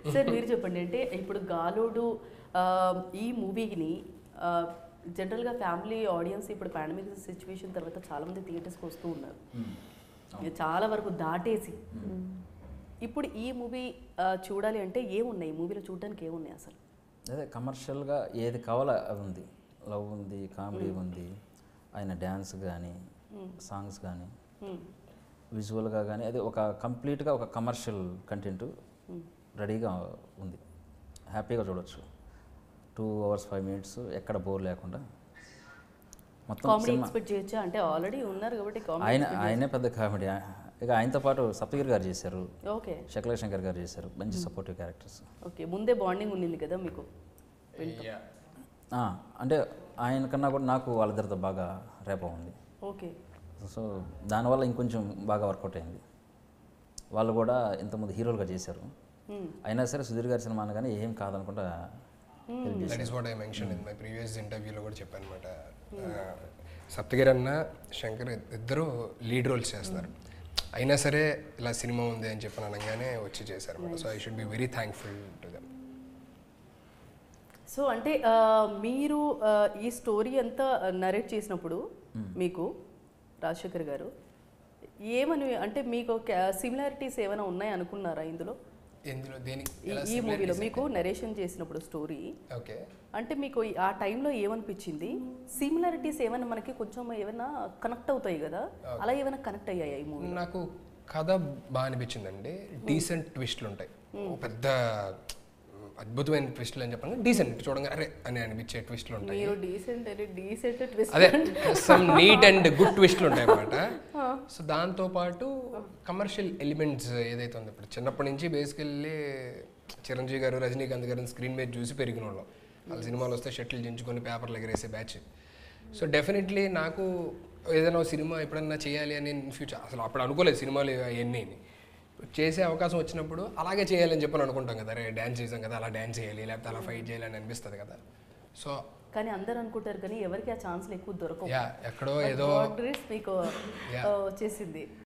Sir మీరు చెప్పండి అంటే ఇప్పుడు గాలోడు ఆ, ఈ మూవీని జనరల్గా ఫ్యామిలీ ఆడియన్స్ ఇప్పుడు పాండమిక్ సిచ్యువేషన్ తర్వాత చాలా మంది థియేటర్స్కి వస్తూ ఉన్నారు చాలా వరకు దాటేసి ఇప్పుడు ఈ మూవీ చూడాలి అంటే ఏమున్నాయి ఈ మూవీలో చూడడానికి ఏమున్నాయి అసలు అదే కమర్షియల్గా ఏది కావాలో అది ఉంది లవ్ ఉంది కామెడీ ఉంది ఆయన డ్యాన్స్ కానీ సాంగ్స్ కానీ Hmm. విజువల్గా కానీ అది ఒక కంప్లీట్గా ఒక కమర్షియల్ కంటెంట్ రెడీగా ఉంది హ్యాపీగా చూడొచ్చు టూ అవర్స్ ఫైవ్ మినిట్స్ ఎక్కడ బోర్ లేకుండా మొత్తం కామెడీ సినిమా ఎక్స్పెక్ట్ చేయొచ్చా అంటే ఆల్రెడీ ఉన్నారు కాబట్టి కామెడీ ఆయన ఆయనే పెద్ద కామెడీ ఇక ఆయనతో పాటు సప్తగిరి గారు చేశారు ఓకే శకల శంకర్ గారు చేశారు మంచి సపోర్టివ్ క్యారెక్టర్స్ ఓకే ముందే బాండింగ్ ఉండింది కదా మీకు అంటే ఆయన కన్నా కూడా నాకు వాళ్ళిద్దరితో బాగా రేప ఉంది ఓకే సో దానివల్ల ఇంకొంచెం బాగా వర్కౌట్ అయింది వాళ్ళు కూడా ఇంతకుముందు హీరోలుగా చేశారు Hmm. అయినా సరే సుధీర్ గారి సినిమా అనగానే ఏం కాదనుకుంటా help చేశారు. That is what I mention in my previous ఇంటర్వ్యూలో కూడా చెప్పాను అనమాట సప్తగిరి అన్న శంకర్ ఇద్దరు లీడ్ రోల్స్ చేస్తున్నారు అయినా సరే ఇలా సినిమా ఉంది అని చెప్పని అనగానే వచ్చి చేశారు అనమాట so I should be very thankful to them so అంటే ఆ, మీరు ఆ, ఈ స్టోరీ అంతా నరేట్ చేసినప్పుడు మీకు రాజశేఖర్ గారు ఏమని అంటే మీకు సిమిలారిటీస్ ఏమైనా ఉన్నాయి అనుకున్నారా ఇందులో ఎందులో దేనికి ఈ- ఈ మూవీలో మీకు నరేషన్ చేసినప్పుడు స్టోరీ ఓకే అంటే మీకు ఈ- ఆ టైంలో ఏమనిపించింది సిమిలారిటీస్ ఏమైనా మనకి కొంచెం ఏమైనా కనెక్ట్ అవుతాయి కదా అలా ఏమైనా కనెక్ట్ అయ్యాయి ఈ మూవీ నాకు కథ బాగా అనిపించిందండి డీసెంట్ ట్విస్ట్లు ఉంటాయి ఓ పెద్ద అద్భుతమైన ట్విస్ట్లు అని చెప్పండి డీసెంట్ చూడంగా అరే అని అనిపించే ట్విస్ట్లు ఉంటాయి మీరు డీసెంట్ అంటే డీసెంట్ ట్విస్ట్ అదే సమ్ నీట్ అండ్ గుడ్ ట్విస్ట్లు ఉంటాయి అన్నమాట సో దాంతో పాటు కమర్షియల్ ఎలిమెంట్స్ ఏదైతే ఉందో ఇప్పుడు చిన్నప్పటి నుంచి బేసికల్లీ చిరంజీవి గారు రజనీకాంత్ గారిని స్క్రీన్ మీద చూసి పెరిగిన వాళ్ళం వాళ్ళ సినిమాలు వస్తే షటిల్ దించుకొని పేపర్లు ఎగరేసే బ్యాచ్ సో డెఫినెట్లీ నాకు ఏదైనా ఒక సినిమా ఎప్పుడన్నా చేయాలి అని ఫ్యూచర్ అసలు అప్పుడు అనుకోలేదు సినిమాలు అవన్నీ చేసే అవకాశం వచ్చినప్పుడు అలాగే చేయాలని చెప్పని అనుకుంటాం కదా అరే డ్యాన్స్ చేసాం కదా అలా డ్యాన్స్ చేయాలి లేకపోతే అలా ఫైట్ చేయాలి అని అనిపిస్తుంది కదా సో కానీ అందరు అనుకుంటారు కానీ ఎవరికి ఆ ఛాన్స్లు ఎక్కువ దొరకవు యా ఎక్కడో ఏదో God grace మీకు ఆ, వచ్చేసింది